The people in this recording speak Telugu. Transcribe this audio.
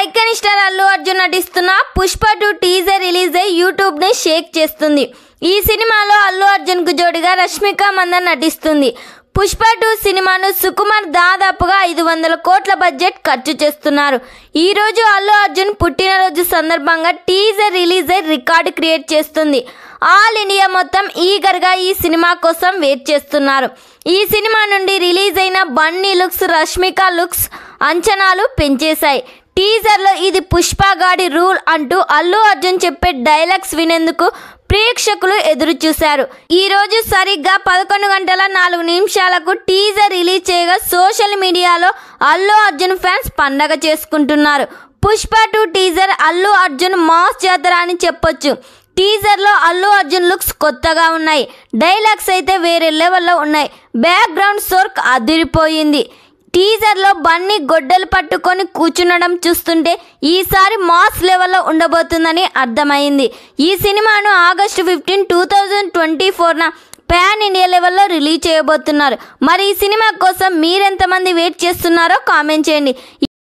ఐకన్ స్టార్ అల్లు అర్జున్ నటిస్తున్న పుష్ప టూ టీజర్ రిలీజ్ అయి యూట్యూబ్ ని షేక్ చేస్తుంది ఈ సినిమాలో అల్లు అర్జున్ కు జోడిగా రష్మిక మందన్ నటిస్తుంది పుష్ప టూ సినిమాను సుకుమార్ దాదాపుగా ఐదు వందల కోట్ల బడ్జెట్ ఖర్చు చేస్తున్నారు ఈ రోజు అల్లు అర్జున్ పుట్టినరోజు సందర్భంగా టీజర్ రిలీజ్ అయి రికార్డు క్రియేట్ చేస్తుంది ఆల్ ఇండియా మొత్తం ఈగర్గా ఈ సినిమా కోసం వెయిట్ చేస్తున్నారు ఈ సినిమా నుండి రిలీజ్ అయిన బన్నీ లుక్స్ రష్మిక లుక్స్ అంచనాలు పెంచేశాయి టీజర్లో ఇది పుష్పగాడి రూల్ అంటూ అల్లు అర్జున్ చెప్పే డైలాగ్స్ వినేందుకు ప్రేక్షకులు ఎదురు చూశారు ఈ రోజు సరిగ్గా పదకొండు గంటల నాలుగు నిమిషాలకు టీజర్ రిలీజ్ చేయగా సోషల్ మీడియాలో అల్లు అర్జున్ ఫ్యాన్స్ పండగ చేసుకుంటున్నారు Pushpa two teaser Allu Arjun mass జాతర అని చెప్పొచ్చు టీజర్లో అల్లు అర్జున్ లుక్స్ కొత్తగా ఉన్నాయి డైలాగ్స్ అయితే వేరే లెవెల్లో ఉన్నాయి బ్యాక్గ్రౌండ్ సోర్క్ అదిరిపోయింది టీజర్లో బన్నీ గొడ్డలు పట్టుకొని కూర్చునడం చూస్తుంటే ఈసారి మాస్ లెవెల్లో ఉండబోతుందని అర్థమైంది ఈ సినిమాను August fifteen two thousand twenty ఫోర్న పాన్ ఇండియా లెవెల్లో రిలీజ్ చేయబోతున్నారు మరి ఈ సినిమా కోసం మీరెంతమంది వెయిట్ చేస్తున్నారో కామెంట్ చేయండి